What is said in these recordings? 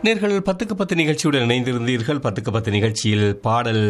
நேர்கள் பத்துக்கு பத்து நிகழ்ச்சியுடன் இணைந்திருந்தீர்கள் பத்துக்கு பத்து நிகழ்ச்சியில் பாடல்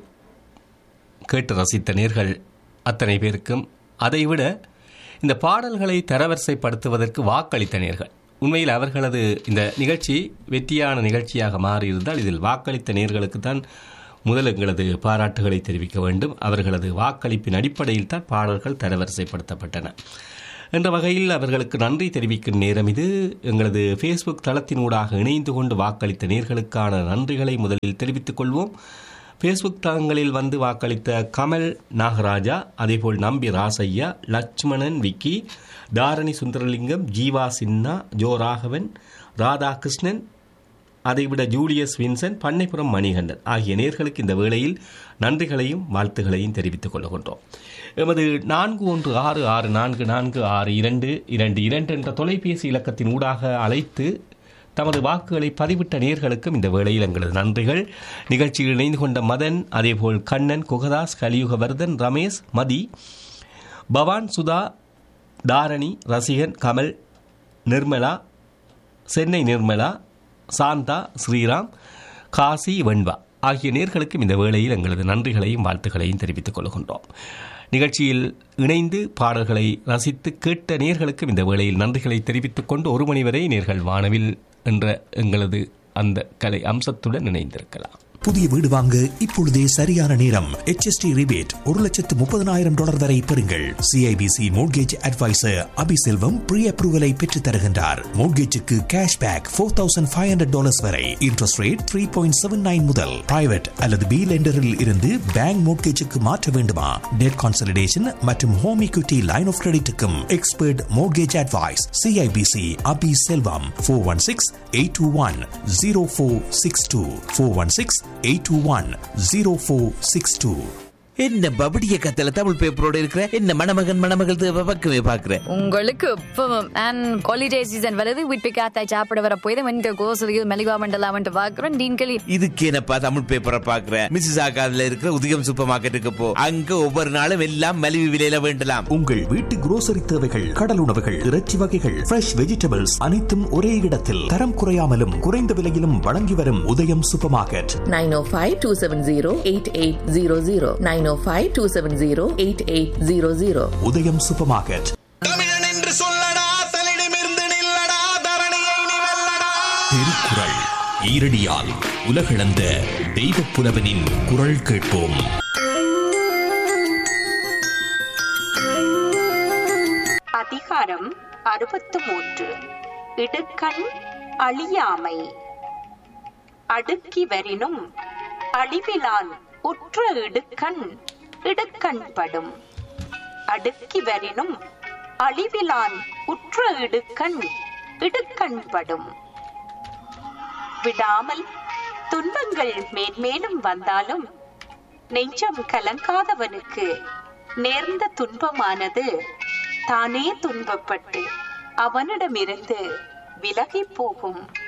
கேட்டு ரசித்த நேர்கள் அத்தனை பேருக்கும் அதைவிட இந்த பாடல்களை தரவரிசைப்படுத்துவதற்கு வாக்களித்த நேர்கள் உண்மையில் அவர்களது இந்த நிகழ்ச்சி வெற்றியான நிகழ்ச்சியாக மாறியிருந்தால் இதில் வாக்களித்த நேர்களுக்கு தான் முதல் எங்களது பாராட்டுகளை தெரிவிக்க வேண்டும் அவர்களது வாக்களிப்பின் அடிப்படையில் தான் பாடல்கள் தரவரிசைப்படுத்தப்பட்டன என்ற வகையில் அவர்களுக்கு நன்றி தெரிவிக்கும் நேரம் இது எங்களது ஃபேஸ்புக் தளத்தினூடாக இணைந்து கொண்டு வாக்களித்த நேர்களுக்கான நன்றிகளை முதலில் தெரிவித்துக் கொள்வோம் ஃபேஸ்புக் தளங்களில் வந்து வாக்களித்த கமல் நாகராஜா அதேபோல் நம்பி ராசையா லட்சுமணன் விக்கி தாரணி சுந்தரலிங்கம் ஜீவா சின்னா ஜோ ராகவன் ராதாகிருஷ்ணன் அதைவிட ஜூலியஸ் வின்சன் பண்ணைப்புறம் மணிகண்டன் ஆகிய நேர்களுக்கு இந்த வேளையில் நன்றிகளையும் வாழ்த்துகளையும் தெரிவித்துக் கொள்கின்றோம் எமது நான்கு ஒன்று ஆறு ஆறு நான்கு நான்கு ஆறு இரண்டு இரண்டு இரண்டு என்ற தொலைபேசி இலக்கத்தின் ஊடாக அழைத்து தமது வாக்குகளை பதிவிட்ட நேர்களுக்கும் இந்த வேளையில் எங்களது நன்றிகள் நிகழ்ச்சியில் இணைந்து கொண்ட மதன் அதேபோல் கண்ணன் குகதாஸ் கலியுகவர்தன் ரமேஷ் மதி பவான் சுதா தாரணி ரசிகன் கமல் நிர்மலா சென்னை நிர்மலா சாந்தா ஸ்ரீராம் காசி வெண்பா ஆகிய நேர்களுக்கும் இந்த வேளையில் எங்களது நன்றிகளையும் வாழ்த்துக்களையும் தெரிவித்துக் கொள்கின்றோம் நிகழ்ச்சியில் இணைந்து பாடல்களை ரசித்து கேட்ட நேர்களுக்கும் இந்த வேளையில் நன்றிகளை தெரிவித்துக் கொண்டு ஒரு மணி வரை நேர்கள் வானவில் என்ற எங்களது அந்த கலை அம்சத்துடன் இணைந்திருக்கலாம் புதிய வீடு வாங்க இப்பொழுதே சரியான நேரம் HST ரிபேட் ஒரு லட்சத்து முப்பதனாயிரம் டாலர் வரை பெறுங்கள் CIBC mortgage advisor Abiselvam pre அப்ரூவலை பெற்றுத் தருகின்றார் மோட்கேஜுக்கு cash back four thousand five hundred dollars வரை interest rate three point seven nine முதல் பிரைவேட் அல்லது பி லெண்டரில் இருந்து பேங்க் மோட்கேஜுக்கு மாற்ற வேண்டுமா டெட் கான்சல்டேஷன் மற்றும் ஹோம் equity லைன் ஆஃப் கிரெடிட்டுக்கும் expert mortgage advice CIBC Abi Selvam four one six eight two one zero four six two four one six eight two one zero four six two என்ன பபடிய கத்தல தமிழ் பேப்பரோட இருக்கிற என்ன மணமகன் மணமகள் தேவை பக்கமே பாக்குற உங்களுக்கு இப்பவும் அண்ட் ஹாலிடே சீசன் வருது வீட்டு காத்தாய் சாப்பிட வர போய் வந்து கோசலியில் மெலிகா மண்டலா வந்து பாக்குறோம் டீன்களி இதுக்கு என்னப்பா தமிழ் பேப்பரை பாக்குற மிஸ்ஸஸ் ஆகாதுல இருக்கிற உதயம் சூப்பர் மார்க்கெட்டுக்கு போ அங்க ஒவ்வொரு நாளும் எல்லாம் மலிவு விலையில வேண்டலாம் உங்கள் வீட்டு grocery தேவைகள் கடல் உணவுகள் இறைச்சி வகைகள் ஃப்ரெஷ் வெஜிடபிள்ஸ் அனைத்தும் ஒரே இடத்தில் தரம் குறையாமலும் குறைந்த விலையிலும் வழங்கி வரும் உதயம் சூப்பர் மார்க்கெட் 905-270-8800 905-270-8800 உதயம் சூப்பர் மார்க்கெட் தமிழன் என்று சொல்லடா தலிடமிருந்து நில்லடா தரணியை நீ வெல்லடா திருக்குறள் ஈரடியால் உலகளந்த தெய்வப் புலவனின் குரல் கேட்போம் அதிகாரம் அறுபத்து மூன்று இடுக்கண் அழியாமை அடுக்கி வரினும் அழிவிலான் உற்ற இடுக்கண் இடுக்கண்படும் அடுக்கி வரினும் அழிவிலான் உற்ற இடுக்கண் இடுக்கண்படும் விடாமல் துன்பங்கள் மேன்மேலும் வந்தாலும் நெஞ்சம் கலங்காதவனுக்கு நேர்ந்த துன்பமானது தானே துன்பப்பட்டு அவனிடமிருந்து விலகிப் போகும்